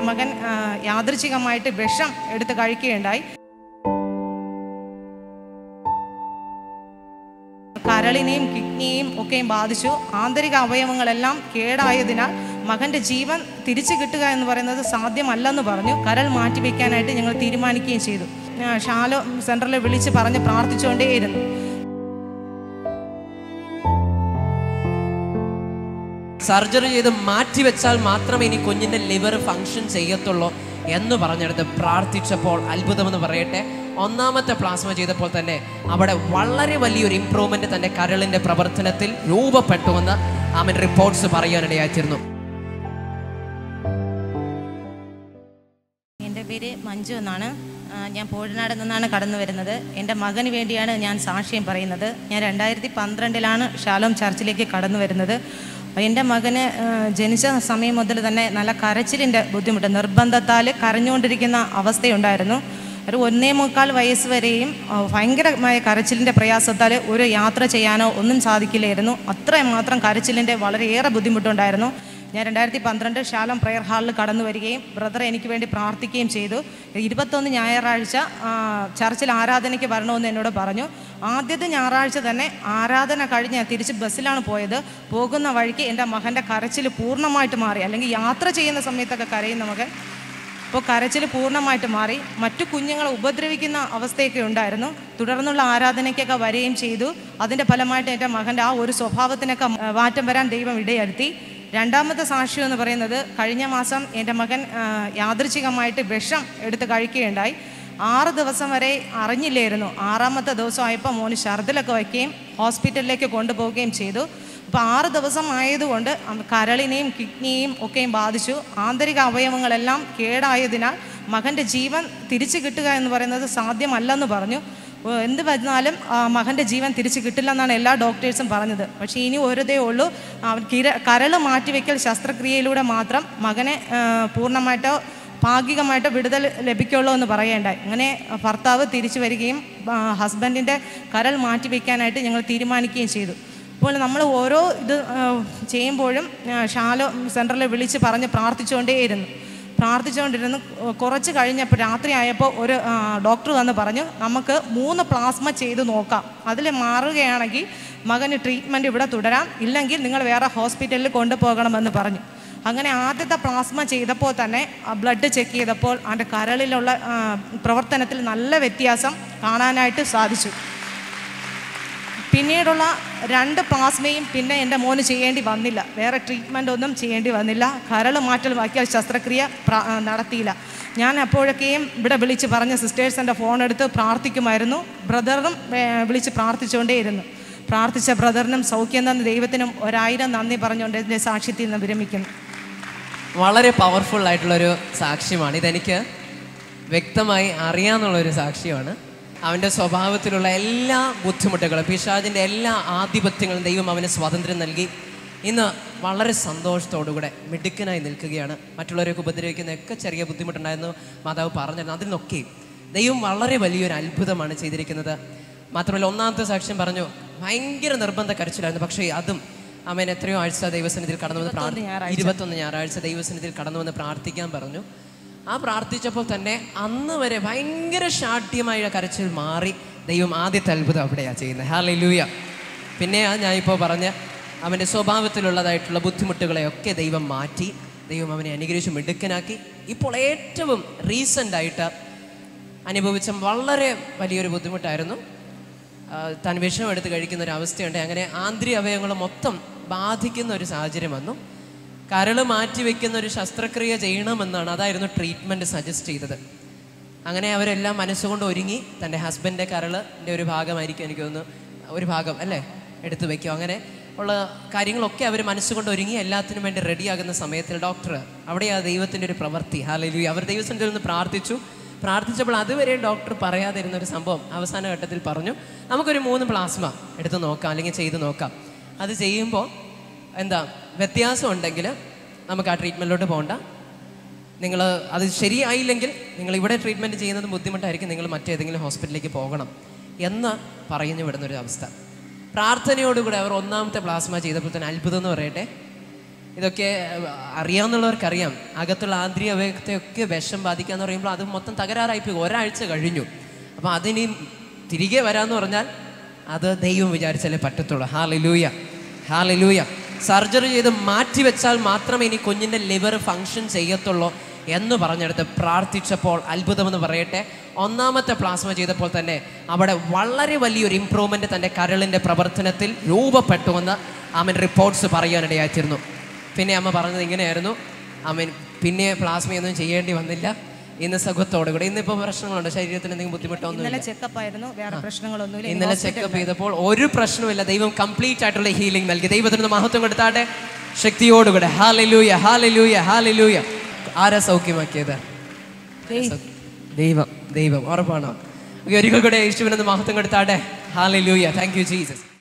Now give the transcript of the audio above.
മകൻ ആ, യാദൃച്ഛികമായിട്ട് വിഷം എടുത്ത് കഴിക്കുകയുണ്ടായി കരളിനെയും കിഡ്നിയെയും ഒക്കെയും ബാധിച്ചു ആന്തരിക അവയവങ്ങളെല്ലാം കേടായതിനാൽ മകൻ്റെ ജീവൻ തിരിച്ചു കിട്ടുക എന്ന് പറയുന്നത് സാധ്യമല്ലെന്ന് പറഞ്ഞു കരൾ മാറ്റിവെക്കാനായിട്ട് ഞങ്ങൾ തീരുമാനിക്കുകയും ചെയ്തു ആ, ഷാലോ സെൻറ്ററിൽ വിളിച്ച് പറഞ്ഞ് പ്രാർത്ഥിച്ചുകൊണ്ടേയിരുന്നു സർജറി ചെയ്ത് മാറ്റിവെച്ചാൽ മാത്രമേ ഇനി കുഞ്ഞിൻ്റെ ലിവർ ഫങ്ഷൻ ചെയ്യത്തുള്ളൂ എന്ന് പറഞ്ഞെടുത്ത് പ്രാർത്ഥിച്ചപ്പോൾ അത്ഭുതമെന്ന് പറയട്ടെ ഒന്നാമത്തെ പ്ലാസ്മ ചെയ്തപ്പോൾ തന്നെ അവിടെ വളരെ വലിയൊരു ഇമ്പ്രൂവ്മെന്റ് തന്റെ കരളിന്റെ പ്രവർത്തനത്തിൽ രൂപപ്പെട്ടുവെന്ന് ആമൻ റിപ്പോർട്ട്സ് പറയാനിടയായിത്തീർന്നു എൻ്റെ പേര് മഞ്ജു എന്നാണ് ആ, ഞാൻ പോഴനാട് നിന്നാണ് കടന്നു വരുന്നത് എൻ്റെ മകന് വേണ്ടിയാണ് ഞാൻ സാക്ഷ്യം പറയുന്നത് ഞാൻ രണ്ടായിരത്തി പന്ത്രണ്ടിലാണ് ഷാലോം ചർച്ചിലേക്ക് കടന്നു വരുന്നത് എൻ്റെ മകന് ആ, ജനിച്ച സമയം മുതൽ തന്നെ നല്ല കരച്ചിലിൻ്റെ ബുദ്ധിമുട്ട് നിർബന്ധത്താൽ കരഞ്ഞുകൊണ്ടിരിക്കുന്ന അവസ്ഥയുണ്ടായിരുന്നു ഒരു ഒന്നേ മുക്കാൽ വയസ്സ് വരെയും ആ, ഭയങ്കരമായ കരച്ചിലിൻ്റെ പ്രയാസത്താൽ ഒരു യാത്ര ചെയ്യാനോ ഒന്നും സാധിക്കില്ലായിരുന്നു അത്രമാത്രം കരച്ചിലിൻ്റെ വളരെയേറെ ബുദ്ധിമുട്ടുണ്ടായിരുന്നു ഞാൻ രണ്ടായിരത്തി പന്ത്രണ്ട് ശാലം പ്രെയർ ഹാളിൽ കടന്നു വരികയും ബ്രദർ എനിക്ക് വേണ്ടി പ്രാർത്ഥിക്കുകയും ചെയ്തു ഇരുപത്തൊന്ന് ഞായറാഴ്ച ആ, ചർച്ചിൽ ആരാധനയ്ക്ക് വരണമെന്ന് എന്നോട് പറഞ്ഞു ആദ്യത്തെ ഞായറാഴ്ച തന്നെ ആരാധന കഴിഞ്ഞ് ഞാൻ തിരിച്ച് ബസ്സിലാണ് പോയത് പോകുന്ന വഴിക്ക് എൻ്റെ മകൻ്റെ കരച്ചിൽ പൂർണ്ണമായിട്ട് മാറി അല്ലെങ്കിൽ യാത്ര ചെയ്യുന്ന സമയത്തൊക്കെ കരയുന്ന മകൻ ഇപ്പോൾ കരച്ചിൽ പൂർണ്ണമായിട്ട് മാറി മറ്റു കുഞ്ഞുങ്ങളെ ഉപദ്രവിക്കുന്ന അവസ്ഥയൊക്കെ ഉണ്ടായിരുന്നു തുടർന്നുള്ള ആരാധനയ്ക്കൊക്കെ വരികയും ചെയ്തു അതിൻ്റെ ഫലമായിട്ട് എൻ്റെ മകൻ്റെ ആ ഒരു സ്വഭാവത്തിനൊക്കെ ആ, മാറ്റം വരാൻ ദൈവം ഇടയായിരുത്തി രണ്ടാമത്തെ സാക്ഷ്യം എന്ന് പറയുന്നത് കഴിഞ്ഞ മാസം എൻ്റെ മകൻ ആ, യാദൃച്ഛികമായിട്ട് വിഷം എടുത്ത് കഴിക്കുകയുണ്ടായി ആറ് ദിവസം വരെ അറിഞ്ഞില്ലായിരുന്നു ആറാമത്തെ ദിവസം ആയപ്പോൾ മോന് ഛർദിലൊക്കെ വയ്ക്കുകയും ഹോസ്പിറ്റലിലേക്ക് കൊണ്ടുപോവുകയും ചെയ്തു അപ്പോൾ ആറ് ദിവസം ആയതുകൊണ്ട് അവ- കരളിനെയും കിഡ്നിയെയും ഒക്കെയും ബാധിച്ചു ആന്തരിക അവയവങ്ങളെല്ലാം കേടായതിനാൽ മകൻ്റെ ജീവൻ തിരിച്ചു കിട്ടുക എന്ന് പറയുന്നത് സാധ്യമല്ലെന്ന് പറഞ്ഞു ഓ, എന്ത് വന്നാലും ആ, മകൻ്റെ ജീവൻ തിരിച്ചു കിട്ടില്ലെന്നാണ് എല്ലാ ഡോക്ടേഴ്സും പറഞ്ഞത് പക്ഷേ ഇനി ഒരുതേ ഉള്ളൂ അവൻ കിര കരൾ മാറ്റിവെക്കൽ ശസ്ത്രക്രിയയിലൂടെ മാത്രം മകനെ ആ, പൂർണ്ണമായിട്ടോ ഭാഗികമായിട്ടോ വിടുതൽ ലഭിക്കുള്ളൂ എന്ന് പറയേണ്ടായി അങ്ങനെ ഭർത്താവ് തിരിച്ചു വരികയും ഹസ്ബൻഡിൻ്റെ കരൾ മാറ്റിവെക്കാനായിട്ട് ഞങ്ങൾ തീരുമാനിക്കുകയും ചെയ്തു അപ്പോൾ നമ്മൾ ഓരോ ഇത് ആ, ചെയ്യുമ്പോഴും ആ, ഷാലോ സെൻറ്ററിൽ വിളിച്ച് പറഞ്ഞ് പ്രാർത്ഥിച്ചുകൊണ്ടേയിരുന്നു പ്രാർത്ഥിച്ചുകൊണ്ടിരുന്നു കുറച്ച് കഴിഞ്ഞപ്പോൾ രാത്രി ആയപ്പോൾ ഒരു ആ, ഡോക്ടർ വന്ന് പറഞ്ഞു നമുക്ക് മൂന്ന് പ്ലാസ്മ ചെയ്ത് നോക്കാം അതിൽ മാറുകയാണെങ്കിൽ മകന് ട്രീറ്റ്മെൻറ്റ് ഇവിടെ തുടരാം ഇല്ലെങ്കിൽ നിങ്ങൾ വേറെ ഹോസ്പിറ്റലിൽ കൊണ്ടുപോകണമെന്ന് പറഞ്ഞു അങ്ങനെ ആദ്യത്തെ പ്ലാസ്മ ചെയ്തപ്പോൾ തന്നെ ബ്ലഡ് ചെക്ക് ചെയ്തപ്പോൾ അതിൻ്റെ കരളിലുള്ള ആ, പ്രവർത്തനത്തിൽ നല്ല വ്യത്യാസം കാണാനായിട്ട് സാധിച്ചു പിന്നീടുള്ള രണ്ട് പ്ലാസ്മയും പിന്നെ എൻ്റെ മോന് ചെയ്യേണ്ടി വന്നില്ല വേറെ ട്രീറ്റ്മെൻ്റ് ഒന്നും ചെയ്യേണ്ടി വന്നില്ല കരൾ മാറ്റൽ ബാക്കിയാൽ ശസ്ത്രക്രിയ പ്ര- ആ, നടത്തിയില്ല ഞാൻ അപ്പോഴൊക്കെയും ഇവിടെ വിളിച്ച് പറഞ്ഞ സിസ്റ്റേഴ്സ് എൻ്റെ ഫോൺ എടുത്ത് പ്രാർത്ഥിക്കുമായിരുന്നു ബ്രദറും ഏ, വിളിച്ച് പ്രാർത്ഥിച്ചുകൊണ്ടേയിരുന്നു പ്രാർത്ഥിച്ച ബ്രദറിനും സൗഖ്യം തന്ന ദൈവത്തിനും ഒരായിരം നന്ദി പറഞ്ഞുകൊണ്ട് എൻ്റെ സാക്ഷ്യത്തിൽ നിന്ന് വിരമിക്കുന്നു വളരെ പവർഫുൾ ആയിട്ടുള്ളൊരു സാക്ഷ്യമാണ് ഇതെനിക്ക് വ്യക്തമായി അറിയാന്നുള്ളൊരു സാക്ഷ്യമാണ് അവൻ്റെ സ്വഭാവത്തിലുള്ള എല്ലാ ബുദ്ധിമുട്ടുകളും പിശാജിൻ്റെ എല്ലാ ആധിപത്യങ്ങളും ദൈവം അവന് സ്വാതന്ത്ര്യം നൽകി ഇന്ന് വളരെ സന്തോഷത്തോടുകൂടെ മിടുക്കനായി നിൽക്കുകയാണ് മറ്റുള്ളവരെയൊക്കെ ഉപദ്രവിക്കുന്നതൊക്കെ ചെറിയ ബുദ്ധിമുട്ടുണ്ടായിരുന്നു മാതാവ് പറഞ്ഞിരുന്നു അതിൽ നിന്നൊക്കെ ദൈവം വളരെ വലിയൊരു അത്ഭുതമാണ് ചെയ്തിരിക്കുന്നത് മാത്രമല്ല ഒന്നാമത്തെ സാക്ഷ്യം പറഞ്ഞു ഭയങ്കര നിർബന്ധ കരച്ചിലായിരുന്നു പക്ഷേ അതും അവൻ എത്രയോ ആഴ്ച ദൈവസന്നിധിയിൽ കടന്നു വന്ന് പ്രാർത്ഥി ഇരുപത്തൊന്ന് ഞായറാഴ്ച ദൈവസന്നിധിയിൽ കടന്നു വന്ന് പ്രാർത്ഥിക്കാൻ പറഞ്ഞു ആ പ്രാർത്ഥിച്ചപ്പോൾ തന്നെ അന്ന് വരെ ഭയങ്കര ശാഠ്യമായ കരച്ചിൽ മാറി ദൈവം ആദ്യത്തെ അത്ഭുതം അവിടെയാണ് ചെയ്യുന്നത് ഹാലി ലൂയ പിന്നെ ആ ഞാനിപ്പോൾ പറഞ്ഞ അവൻ്റെ സ്വഭാവത്തിലുള്ളതായിട്ടുള്ള ബുദ്ധിമുട്ടുകളെയൊക്കെ ദൈവം മാറ്റി ദൈവം അവനെ അനുഗ്രഹിച്ച് മിടുക്കനാക്കി ഇപ്പോൾ ഏറ്റവും റീസെൻ്റ് ആയിട്ട് അനുഭവിച്ച വളരെ വലിയൊരു ബുദ്ധിമുട്ടായിരുന്നു ആ, താൻ വിഷം എടുത്ത് കഴിക്കുന്ന ഒരു അവസ്ഥയുണ്ട് അങ്ങനെ ആന്തരിക അവയവങ്ങൾ മൊത്തം ബാധിക്കുന്ന ഒരു സാഹചര്യം വന്നു കരൾ മാറ്റി വെക്കുന്ന ഒരു ശസ്ത്രക്രിയ ചെയ്യണമെന്നാണ് അതായിരുന്നു ട്രീറ്റ്മെൻറ്റ് സജസ്റ്റ് ചെയ്തത് അങ്ങനെ അവരെല്ലാം മനസ്സുകൊണ്ട് ഒരുങ്ങി തൻ്റെ ഹസ്ബൻഡിൻ്റെ കരളിൻ്റെ ഒരു ഭാഗമായിരിക്കും എനിക്ക് തോന്നുന്നു ഒരു ഭാഗം അല്ലേ എടുത്തു വെക്കും അങ്ങനെ ഉള്ള കാര്യങ്ങളൊക്കെ അവർ മനസ്സുകൊണ്ട് ഒരുങ്ങി എല്ലാത്തിനും വേണ്ടി റെഡിയാകുന്ന സമയത്തിൽ ഡോക്ടർ അവിടെയാ ദൈവത്തിൻ്റെ ഒരു പ്രവൃത്തി ഹാലലു അവർ ദൈവത്തിൻ്റെ ഒന്ന് പ്രാർത്ഥിച്ചു പ്രാർത്ഥിച്ചപ്പോൾ അതുവരെ ഡോക്ടർ പറയാതിരുന്ന ഒരു സംഭവം അവസാന ഘട്ടത്തിൽ പറഞ്ഞു നമുക്കൊരു മൂന്ന് പ്ലാസ്മ എടുത്ത് നോക്കാം അല്ലെങ്കിൽ ചെയ്ത് നോക്കാം അത് ചെയ്യുമ്പോൾ എന്താ വ്യത്യാസം ഉണ്ടെങ്കിൽ നമുക്ക് ആ ട്രീറ്റ്മെൻറ്റിലോട്ട് പോകണ്ട നിങ്ങൾ അത് ശരിയായില്ലെങ്കിൽ നിങ്ങൾ ഇവിടെ ട്രീറ്റ്മെൻറ്റ് ചെയ്യുന്നത് ബുദ്ധിമുട്ടായിരിക്കും നിങ്ങൾ മറ്റേതെങ്കിലും ഹോസ്പിറ്റലിലേക്ക് പോകണം എന്ന് പറഞ്ഞു വിടുന്ന ഒരു അവസ്ഥ പ്രാർത്ഥനയോടുകൂടെ അവർ ഒന്നാമത്തെ പ്ലാസ്മ ചെയ്തപ്പോൾ തന്നെ അത്ഭുതം എന്ന് പറയട്ടെ ഇതൊക്കെ ഏഹ്, അറിയാവുന്നവർക്കറിയാം അകത്തുള്ള ആന്തരിക അവയവത്തെയൊക്കെ വിഷം ബാധിക്കുക എന്ന് പറയുമ്പോൾ അത് മൊത്തം തകരാറായി പോയി ഒരാഴ്ച കഴിഞ്ഞു അപ്പം അതിനി തിരികെ വരാമെന്ന് പറഞ്ഞാൽ അത് ദൈവം വിചാരിച്ചാലേ പറ്റത്തുള്ളൂ ഹാലലൂയ ഹാലലൂയ സർജറി ചെയ്ത് മാറ്റി വെച്ചാൽ മാത്രമേ ഇനി കുഞ്ഞിൻ്റെ ലിവർ ഫങ്ഷൻ ചെയ്യത്തുള്ളൂ എന്ന് പറഞ്ഞെടുത്ത് പ്രാർത്ഥിച്ചപ്പോൾ അത്ഭുതമെന്ന് പറയട്ടെ ഒന്നാമത്തെ പ്ലാസ്മ ചെയ്തപ്പോൾ തന്നെ അവിടെ വളരെ വലിയൊരു ഇമ്പ്രൂവ്മെൻ്റ് തൻ്റെ കരളിൻ്റെ പ്രവർത്തനത്തിൽ രൂപപ്പെട്ടുവെന്ന് ആമൻ റിപ്പോർട്ട്സ് പറയാനിടയായിത്തീർന്നു പിന്നെ അമ്മ പറഞ്ഞത് ഇങ്ങനെയായിരുന്നു ആമൻ പിന്നെ പ്ലാസ്മയൊന്നും ചെയ്യേണ്ടി വന്നില്ല ഇന്ന് സുഖത്തോടു കൂടെ ഇന്നിപ്പോൾ പ്രശ്നങ്ങളുണ്ട് ശരീരത്തിന് എന്തെങ്കിലും ബുദ്ധിമുട്ടൊന്നുമില്ല ഇന്നലെ ചെക്കപ്പ് ആയിരുന്നു വേറെ പ്രശ്നങ്ങളൊന്നുമില്ല ഇനി ഇന്നലെ ചെക്കപ്പ് ചെയ്തപ്പോൾ ഒരു പ്രശ്നവുമില്ല ദൈവം കംപ്ലീറ്റ് ആയിട്ടുള്ള ഹീലിംഗ് നൽകി ദൈവത്തിന് മഹത്വം കൊടുത്താട്ടെ ശക്തിയോടുകൂടെ ഹാലലൂയ ഹാലലൂയ ഹാലലൂയ ആരാ സൗഖ്യമാക്കിയത് ദൈവം ദൈവം ഉറപ്പാണോ Okay, ഒരിക്കൽ കൂടെ യേശുവിനൊന്ന് മഹത്വം കൊടുത്താട്ടെ ഹാലലൂയ താങ്ക് യു ജീസസ്